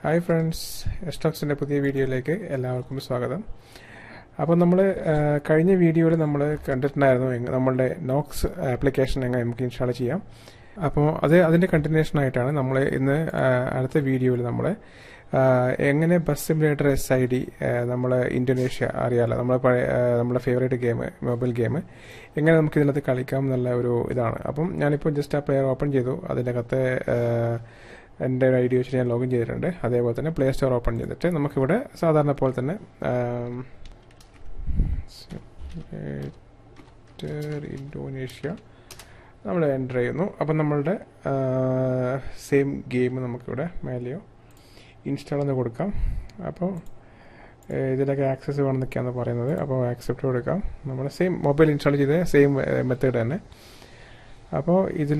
hi friends എസ്റ്റോക്സിൻ്റെ പുതിയ വീഡിയോയിലേക്ക് എല്ലാവർക്കും സ്വാഗതം അപ്പോൾ നമ്മൾ കഴിഞ്ഞ വീഡിയോയിൽ നമ്മൾ കണ്ടിട്ടുണ്ടായിരുന്നു എങ്ങ- നമ്മളുടെ നോക്സ് ആപ്ലിക്കേഷൻ എങ്ങനെ നമുക്ക് ഇൻസ്റ്റാൾ ചെയ്യാം അപ്പോൾ അത് അതിൻ്റെ കണ്ടിന്യൂഷൻ ആയിട്ടാണ് നമ്മൾ ഇന്ന് ആ, അടുത്ത വീഡിയോയിൽ നമ്മൾ എങ്ങനെ bus simulator S I D നമ്മൾ ഇന്തോനേഷ്യ അറിയാലോ നമ്മളെ പഴയ ആ, നമ്മുടെ ഫേവറേറ്റ് ഗെയിം മൊബൈൽ ഗെയിം എങ്ങനെ നമുക്ക് ഇതിനകത്ത് കളിക്കാം എന്നുള്ള ഒരു ഇതാണ് അപ്പം ഞാനിപ്പോൾ ജസ്റ്റ് ആ പ്ലെയർ ഓപ്പൺ ചെയ്തു അതിൻ്റെ അകത്ത് ആ, എൻ്റെ ഒരു ഐ ഡി വെച്ചിട്ട് ഞാൻ ലോഗിൻ ചെയ്തിട്ടുണ്ട് അതേപോലെ തന്നെ പ്ലേ സ്റ്റോർ ഓപ്പൺ ചെയ്തിട്ട് നമുക്കിവിടെ സാധാരണ പോലെ തന്നെ ആം, ഇന്തോനേഷ്യ നമ്മൾ എൻ്റർ ചെയ്യുന്നു അപ്പം നമ്മളുടെ സെയിം ഗെയിം നമുക്കിവിടെ മേലെയോ ഇൻസ്റ്റാൾ എന്ന് കൊടുക്കാം അപ്പോൾ ഏഹ്, ഇതിലൊക്കെ ആക്സസ് വേണമെന്നൊക്കെയാണ് പറയുന്നത് അപ്പോൾ ആക്സെപ്റ്റ് കൊടുക്കാം നമ്മൾ സെയിം മൊബൈൽ ഇൻസ്റ്റാൾ ചെയ്ത സെയിം മെത്തേഡ് തന്നെ അപ്പോൾ ഇതിൽ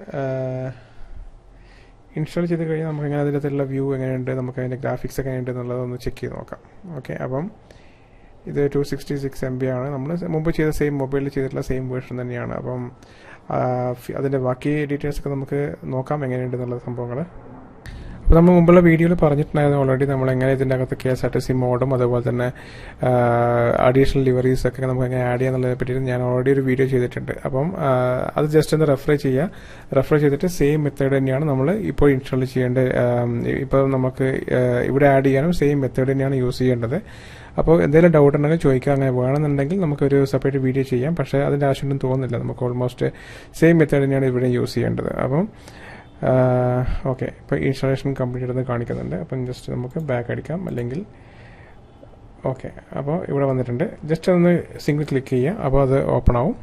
ഇൻസ്റ്റാൾ ചെയ്ത് കഴിഞ്ഞാൽ നമുക്ക് എങ്ങനെ അതിനകത്തുള്ള വ്യൂ എങ്ങനെയുണ്ട് നമുക്ക് അതിൻ്റെ ഗ്രാഫിക്സ് എങ്ങനെയുണ്ട് എന്നുള്ളതൊന്ന് ചെക്ക് ചെയ്ത് നോക്കാം ഓക്കെ അപ്പം ഇത് two sixty six M B ആണ് നമ്മൾ മുമ്പ് ചെയ്ത സെയിം മൊബൈലിൽ ചെയ്തിട്ടുള്ള സെയിം വേർഷൻ തന്നെയാണ് അപ്പം ആ, ഫി- അതിൻ്റെ ബാക്കി ഡീറ്റെയിൽസ് ഒക്കെ നമുക്ക് നോക്കാം എങ്ങനെയുണ്ട് എന്നുള്ള സംഭവങ്ങൾ അപ്പോൾ നമ്മൾ മുമ്പുള്ള വീഡിയോയിൽ പറഞ്ഞിട്ടുണ്ടായിരുന്നു ഓൾറെഡി നമ്മൾ എങ്ങനെ ഇതിൻ്റെ അകത്ത് K S R T C മോഡും അതുപോലെ തന്നെ അഡീഷണൽ ലിവറീസ് ഒക്കെ നമുക്ക് എങ്ങനെ ആഡ് ചെയ്യാന്നുള്ളതിനെ പറ്റിയിട്ട് ഞാൻ ഓൾറെഡി ഒരു വീഡിയോ ചെയ്തിട്ടുണ്ട് അപ്പം ആ, അത് ജസ്റ്റ് ഒന്ന് റെഫർ ചെയ്യുക റെഫർ ചെയ്തിട്ട് സെയിം മെത്തേഡ് തന്നെയാണ് നമ്മൾ ഇപ്പോൾ ഇൻസ്റ്റാൾ ചെയ്യേണ്ടത് ഇപ്പോൾ നമുക്ക് ആ, ഇവിടെ ആഡ് ചെയ്യാനും സെയിം മെത്തേഡ് തന്നെയാണ് യൂസ് ചെയ്യേണ്ടത് അപ്പോൾ എന്തെങ്കിലും ഡൗട്ട് ഉണ്ടെങ്കിൽ ചോദിക്കുക അങ്ങനെ വേണമെന്നുണ്ടെങ്കിൽ നമുക്കൊരു സെപ്പറേറ്റ് വീഡിയോ ചെയ്യാം പക്ഷേ അതിൻ്റെ ആവശ്യമൊന്നും തോന്നുന്നില്ല നമുക്ക് ഓൾമോസ്റ്റ് സെയിം മെത്തേഡ് തന്നെയാണ് ഇവിടെ യൂസ് ചെയ്യേണ്ടത് അപ്പം ഓക്കെ ഇപ്പോൾ ഇൻസ്റ്റാളേഷൻ കംപ്ലീറ്റ് എന്ന് കാണിക്കുന്നുണ്ട് അപ്പം ജസ്റ്റ് നമുക്ക് ബാക്ക് അടിക്കാം അല്ലെങ്കിൽ ഓക്കെ അപ്പോൾ ഇവിടെ വന്നിട്ടുണ്ട് ജസ്റ്റ് ഒന്ന് സിംഗിൾ ക്ലിക്ക് ചെയ്യുക അപ്പോൾ അത് ഓപ്പൺ ആവും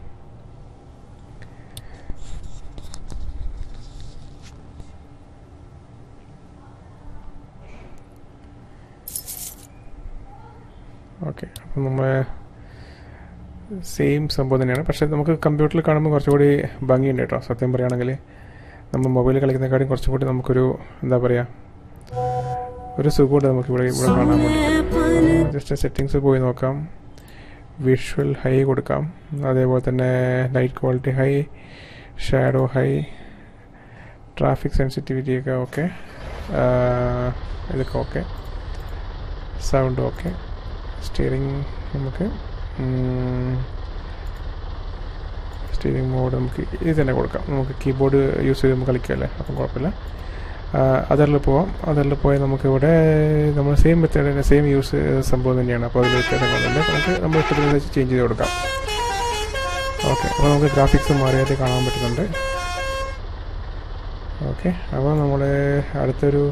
ഓക്കെ അപ്പം നമ്മൾ സെയിം സംഭവം തന്നെയാണ് പക്ഷേ നമുക്ക് കമ്പ്യൂട്ടറിൽ കാണുമ്പോൾ കുറച്ചുകൂടി ഭംഗിയുണ്ട് കേട്ടോ സത്യം പറയുകയാണെങ്കിൽ നമ്മൾ മൊബൈലിൽ കളിക്കുന്നതിനെക്കാളും കുറച്ചുകൂടി നമുക്കൊരു എന്താ പറയുക ഒരു സുഖമുണ്ട് നമുക്ക് ഇവിടെ ഇവിടെ കാണാൻ വേണ്ടി ജസ്റ്റ് സെറ്റിങ്സ് പോയി നോക്കാം വിഷ്വൽ ഹൈ കൊടുക്കാം അതേപോലെ തന്നെ light quality high shadow high traffic sensitivity ഒക്കെ ഓക്കെ ഇതൊക്കെ ഓക്കെ സൗണ്ട് ഓക്കെ സ്റ്റിയറിംഗ് നമുക്ക് സ്റ്റിയറിംഗ് മോഡ് നമുക്ക് ഇത് തന്നെ കൊടുക്കാം നമുക്ക് കീബോർഡ് യൂസ് ചെയ്ത് നമുക്ക് കളിക്കാമല്ലേ അപ്പം കുഴപ്പമില്ല അതറിൽ പോവാം അതറിൽ പോയാൽ നമുക്ക് ഇവിടെ നമ്മൾ സെയിം മെത്തേഡ് തന്നെ സെയിം യൂസ് സംഭവം തന്നെയാണ് അപ്പോൾ അതിൽ വ്യത്യാസങ്ങളൊന്നുമില്ല നമുക്ക് നമ്മൾ ഇഷ്ടത്തിനനുസരിച്ച് ചേഞ്ച് ചെയ്ത് കൊടുക്കാം ഓക്കെ അപ്പോൾ നമുക്ക് ഗ്രാഫിക്സ് മാറിയായിട്ട് കാണാൻ പറ്റുന്നുണ്ട് ഓക്കെ അപ്പോൾ നമ്മൾ അടുത്തൊരു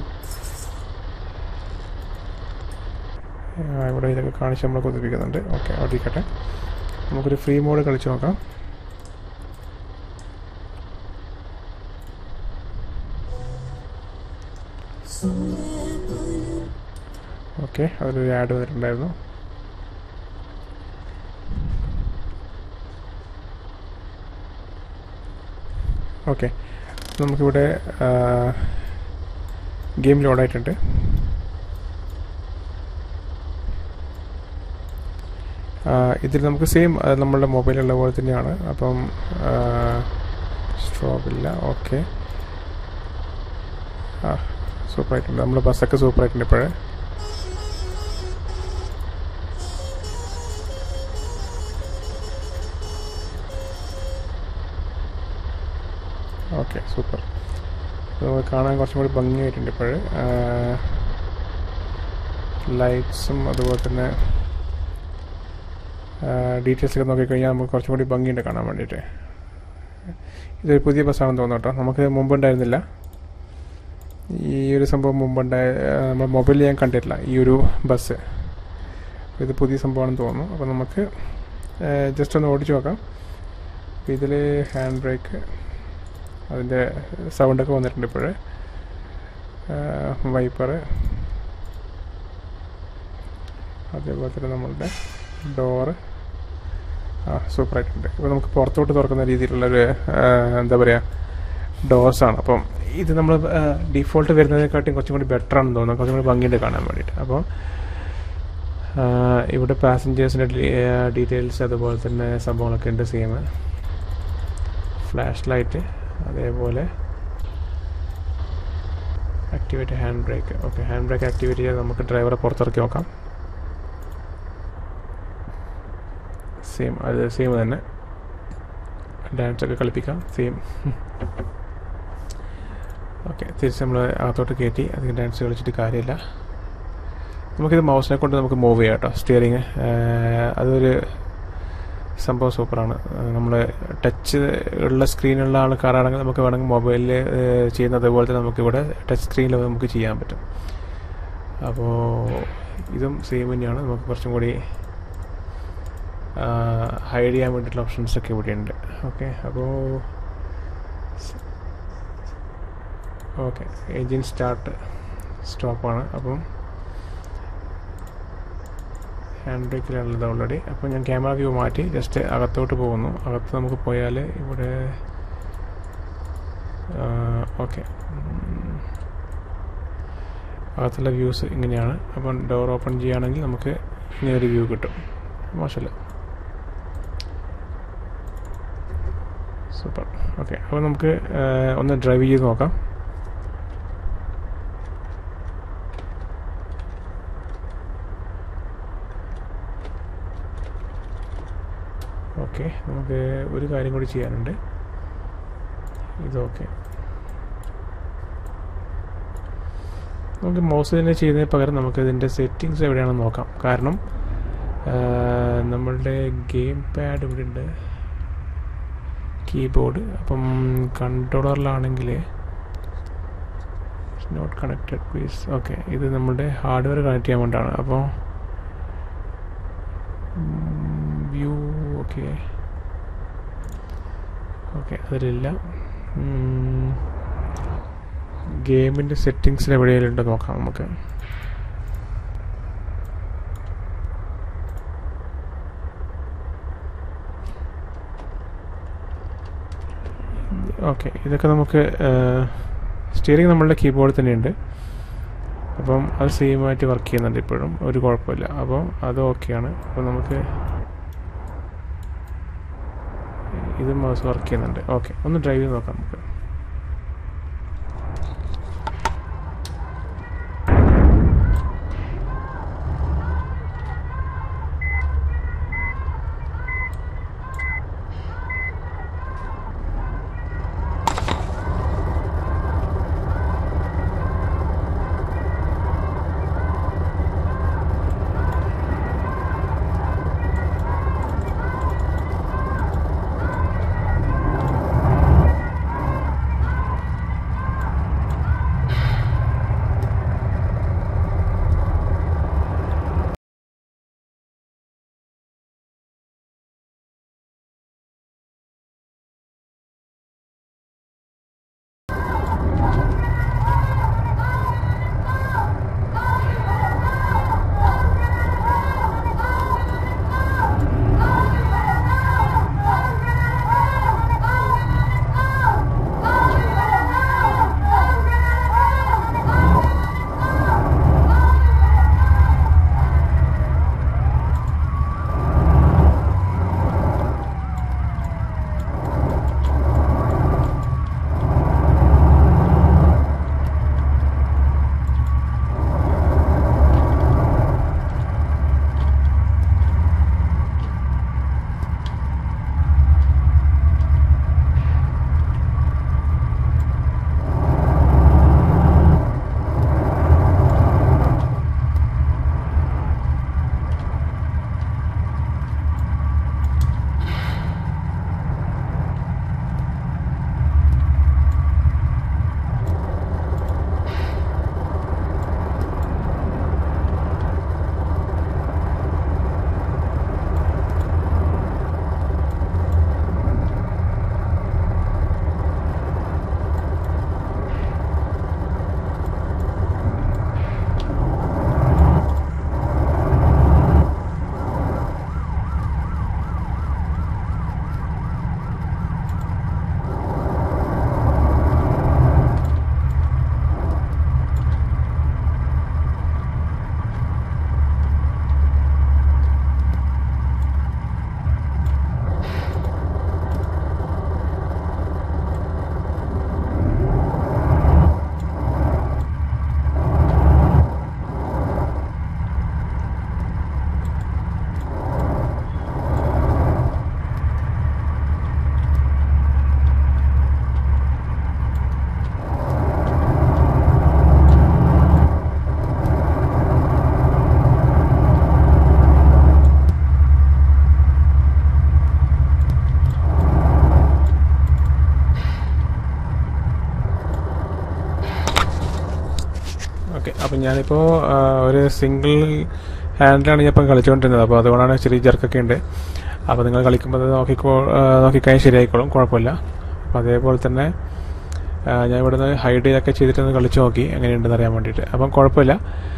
ആ, ഇവിടെ ഇതൊക്കെ കാണിച്ച് നമ്മളെ കൊതിപ്പിക്കുന്നുണ്ട് ഓക്കെ അവിടെ ഇരിക്കട്ടെ നമുക്കൊരു ഫ്രീ മോഡ് കളിച്ച് നോക്കാം ഓക്കെ അതിലൊരു ആഡ് വന്നിട്ടുണ്ടായിരുന്നു ഓക്കെ നമുക്കിവിടെ ഗെയിം ലോഡായിട്ടുണ്ട് ഇതിൽ നമുക്ക് സെയിം നമ്മളുടെ മൊബൈലുള്ള പോലെ തന്നെയാണ് അപ്പം സ്ട്രോബ് ഇല്ല ഓക്കെ ആ സൂപ്പറായിട്ടുണ്ട് നമ്മുടെ ബസ്സൊക്കെ സൂപ്പറായിട്ടുണ്ട് ഇപ്പോഴേ ഓക്കെ സൂപ്പർ നമുക്ക് കാണാൻ കുറച്ചും കൂടി ഭംഗിയായിട്ടുണ്ട് ഇപ്പോഴ് ലൈറ്റ്സും അതുപോലെ തന്നെ ഡീറ്റെയിൽസ് ഒക്കെ നോക്കിക്കഴിഞ്ഞാൽ നമുക്ക് കുറച്ചും കൂടി ഭംഗിയുണ്ട് കാണാൻ വേണ്ടിയിട്ട് ഇതൊരു പുതിയ ബസ്സാണെന്ന് തോന്നുന്നു കേട്ടോ നമുക്ക് മുമ്പ് ഉണ്ടായിരുന്നില്ല ഈ ഒരു സംഭവം മുമ്പുണ്ടായ നമ്മൾ മൊബൈലിൽ ഞാൻ കണ്ടിട്ടില്ല ഈ ഒരു ബസ് ഇത് പുതിയ സംഭവമാണെന്ന് തോന്നുന്നു അപ്പോൾ നമുക്ക് ജസ്റ്റ് ഒന്ന് ഓടിച്ചു നോക്കാം അപ്പോൾ ഇതിൽ ഹാൻഡ് ബ്രേക്ക് അതിൻ്റെ സൗണ്ടൊക്കെ വന്നിട്ടുണ്ട് ഇപ്പോഴേ വൈപ്പർ അതേപോലെ തന്നെ നമ്മളുടെ ഡോറ് ആ സൂപ്പറായിട്ടുണ്ട് ഇപ്പോൾ നമുക്ക് പുറത്തോട്ട് തുറക്കുന്ന രീതിയിലുള്ളൊരു എന്താ പറയുക ഡോർസാണ് അപ്പം ഇത് നമ്മൾ ഡിഫോൾട്ട് വരുന്നതിനെക്കാട്ടിയും കുറച്ചും കൂടി ബെറ്റർ ആണെന്ന് തോന്നുന്നു കുറച്ചും കൂടി ഭംഗിയുണ്ട് കാണാൻ വേണ്ടിയിട്ട് അപ്പോൾ ഇവിടെ പാസഞ്ചേഴ്സിൻ്റെ ഡീറ്റെയിൽസ് അതുപോലെ തന്നെ സംഭവങ്ങളൊക്കെ ഉണ്ട് സെയിം ഫ്ലാഷ് ലൈറ്റ് അതേപോലെ activate hand brake okay hand brake activate ചെയ്താൽ നമുക്ക് ഡ്രൈവറെ പുറത്തിറക്കി നോക്കാം സെയിം അത് സെയിം തന്നെ ഡാൻസ് ഒക്കെ കളിപ്പിക്കാം സെയിം ഓക്കെ തിരിച്ച് നമ്മൾ അകത്തോട്ട് കയറ്റി അധികം ഡാൻസ് കളിച്ചിട്ട് കാര്യമില്ല നമുക്കിത് മൗസിനെ കൊണ്ട് നമുക്ക് മൂവ് ചെയ്യാം കേട്ടോ സ്റ്റിയറിങ് അതൊരു സംഭവം സൂപ്പറാണ് നമ്മൾ ടച്ച് ഉള്ള സ്ക്രീനുള്ള ആൾക്കാരാണെങ്കിൽ നമുക്ക് വേണമെങ്കിൽ മൊബൈലിൽ ചെയ്യുന്നത് പോലെ തന്നെ നമുക്കിവിടെ ടച്ച് സ്ക്രീനിൽ നമുക്ക് ചെയ്യാൻ പറ്റും അപ്പോൾ ഇതും സെയിം തന്നെയാണ് നമുക്ക് കുറച്ചും കൂടി ഹൈഡ് ചെയ്യാൻ വേണ്ടിയിട്ടുള്ള ഓപ്ഷൻസ് ഒക്കെ ഇവിടെ ഉണ്ട് ഓക്കെ അപ്പോൾ ഓക്കെ എൻജിൻ സ്റ്റാർട്ട് സ്റ്റോപ്പാണ് അപ്പം ഹാൻഡ് ബ്രേക്കിലാണുള്ളത് ഓൾറെഡി അപ്പോൾ ഞാൻ ക്യാമറ വ്യൂ മാറ്റി ജസ്റ്റ് അകത്തോട്ട് പോകുന്നു അകത്ത് നമുക്ക് പോയാൽ ഇവിടെ ഓക്കെ അകത്തുള്ള വ്യൂസ് ഇങ്ങനെയാണ് അപ്പം ഡോർ ഓപ്പൺ ചെയ്യുകയാണെങ്കിൽ നമുക്ക് ഇങ്ങനെ ഒരു വ്യൂ കിട്ടും മോശമല്ല സൂപ്പർ ഓക്കെ അപ്പോൾ നമുക്ക് ഒന്ന് ഡ്രൈവ് ചെയ്ത് നോക്കാം ഓക്കെ നമുക്ക് ഒരു കാര്യം കൂടി ചെയ്യാനുണ്ട് ഇതൊക്കെ നമുക്ക് മൗസ് തന്നെ ചെയ്യുന്നതിന് പകരം നമുക്ക് ഇതിൻ്റെ സെറ്റിങ്സ് എവിടെയാണെന്ന് നോക്കാം കാരണം നമ്മളുടെ ഗെയിം പാഡ് ഇവിടെ ഉണ്ട് കീബോർഡ് അപ്പം കൺട്രോളറിലാണെങ്കിൽ നോട്ട് കണക്റ്റഡ് പ്ലീസ് ഓക്കെ ഇത് നമ്മുടെ ഹാർഡ്വെയർ കണക്ട് ചെയ്യാൻ വേണ്ടിയാണ് അപ്പോൾ വ്യൂ ഓക്കെ ഓക്കെ അതിലില്ല ഗെയിമിൻ്റെ സെറ്റിങ്സിൽ എവിടെയെങ്കിലും ഉണ്ടോ നോക്കാം നമുക്ക് ഓക്കെ ഇതൊക്കെ നമുക്ക് സ്റ്റിയറിംഗ് നമ്മളുടെ കീബോർഡിൽ തന്നെയുണ്ട് അപ്പം അത് സെയിം ആയിട്ട് വർക്ക് ചെയ്യുന്നുണ്ട് ഇപ്പോഴും ഒരു കുഴപ്പമില്ല അപ്പോൾ അത് ഓക്കെയാണ് അപ്പോൾ നമുക്ക് ഇത് മൗസ് വർക്ക് ചെയ്യുന്നുണ്ട് ഓക്കെ ഒന്ന് ഡ്രൈവ് ചെയ്ത് നോക്കാം നമുക്ക് ഓക്കെ അപ്പം ഞാനിപ്പോൾ ഒരു സിംഗിൾ ഹാൻഡിലാണ് ഞാൻ ഇപ്പം കളിച്ചുകൊണ്ടിരുന്നത് അപ്പോൾ അതുകൊണ്ടാണ് ചെറിയ ജർക്കൊക്കെ ഉണ്ട് അപ്പോൾ നിങ്ങൾ കളിക്കുമ്പോൾ അത് നോക്കിക്കോ ആ, നോക്കിക്കഴിഞ്ഞാൽ ശരിയായിക്കോളും കുഴപ്പമില്ല അപ്പോൾ അതേപോലെ തന്നെ ആ, ഞാൻ ഇവിടുന്ന് ഹൈഡ് ചെയ്തൊക്കെ ചെയ്തിട്ടൊന്ന് കളിച്ചു നോക്കി എങ്ങനെയുണ്ടെന്ന് അറിയാൻ വേണ്ടിയിട്ട് അപ്പം കുഴപ്പമില്ല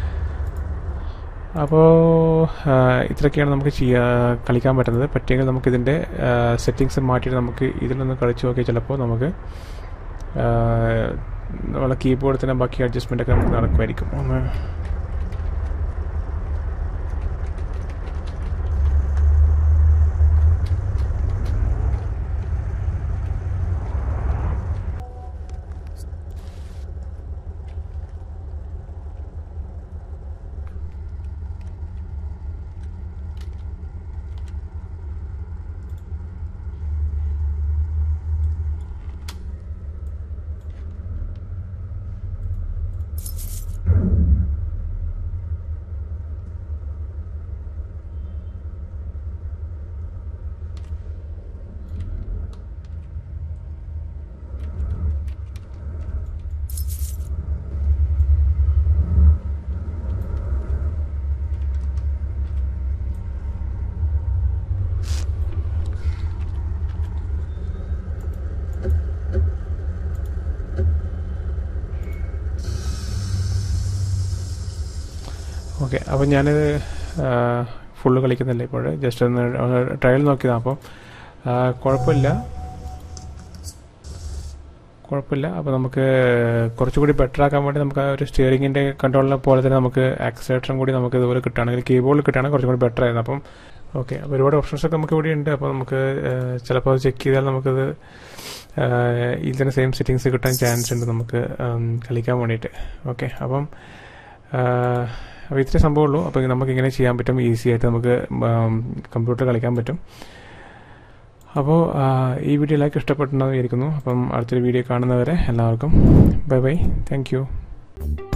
അപ്പോൾ ഇത്രയൊക്കെയാണ് നമുക്ക് ചെയ്യാ കളിക്കാൻ പറ്റുന്നത് പറ്റിയെങ്കിൽ നമുക്കിതിൻ്റെ സെറ്റിങ്സ് മാറ്റിയിട്ട് നമുക്ക് ഇതിലൊന്ന് കളിച്ചു നോക്കി ചിലപ്പോൾ നമുക്ക് ആ, നമ്മളെ കീബോർഡ് തന്നെ ബാക്കി അഡ്ജസ്റ്റ്മെൻ്റ് ഒക്കെ നമുക്ക് നടക്കുമായിരിക്കും ഒന്ന് ഓക്കെ അപ്പോൾ ഞാനിത് ഫുള്ള് കളിക്കുന്നില്ല ഇപ്പോൾ ജസ്റ്റ് ഒന്ന് ട്രയൽ നോക്കിയതാണ് അപ്പോൾ കുഴപ്പമില്ല കുഴപ്പമില്ല അപ്പോൾ നമുക്ക് കുറച്ചുകൂടി ബെറ്റർ ആക്കാൻ വേണ്ടി നമുക്ക് ആ ഒരു സ്റ്റിയറിങ്ങിൻ്റെ കൺട്രോളിനെ പോലെ തന്നെ നമുക്ക് ആക്സിലേറ്ററും കൂടി നമുക്ക് ഇതുപോലെ കിട്ടുകയാണെങ്കിൽ കീബോർഡിൽ കിട്ടുകയാണെങ്കിൽ കുറച്ചും കൂടി ബെറ്റർ ആയിരുന്നു അപ്പം ഓക്കെ അപ്പോൾ ഒരുപാട് ഓപ്ഷൻസ് ഒക്കെ നമുക്ക് ഇവിടെ ഉണ്ട് അപ്പോൾ നമുക്ക് ഏഹ്, ചിലപ്പോൾ അത് ചെക്ക് ചെയ്താൽ നമുക്കത് ഏഹ്, ഇതിൽ തന്നെ സെയിം സെറ്റിങ്സ് കിട്ടാൻ ചാൻസ് ഉണ്ട് നമുക്ക് ഉം, കളിക്കാൻ വേണ്ടിയിട്ട് ഓക്കെ അപ്പം ആഹ്, അപ്പോൾ ഇത്രേ സംഭവമുള്ളൂ അപ്പോൾ നമുക്ക് ഇങ്ങനെ ചെയ്യാൻ പറ്റും ഈസി ആയിട്ട് നമുക്ക് കമ്പ്യൂട്ടർ കളിക്കാൻ പറ്റും അപ്പോൾ ഈ വീഡിയോ എല്ലാവർക്കും ഇഷ്ടപ്പെട്ടുണ്ടെന്ന് വിചാരിക്കുന്നു അപ്പം അടുത്തൊരു വീഡിയോ കാണുന്നവരെ എല്ലാവർക്കും ബൈ ബൈ താങ്ക് യു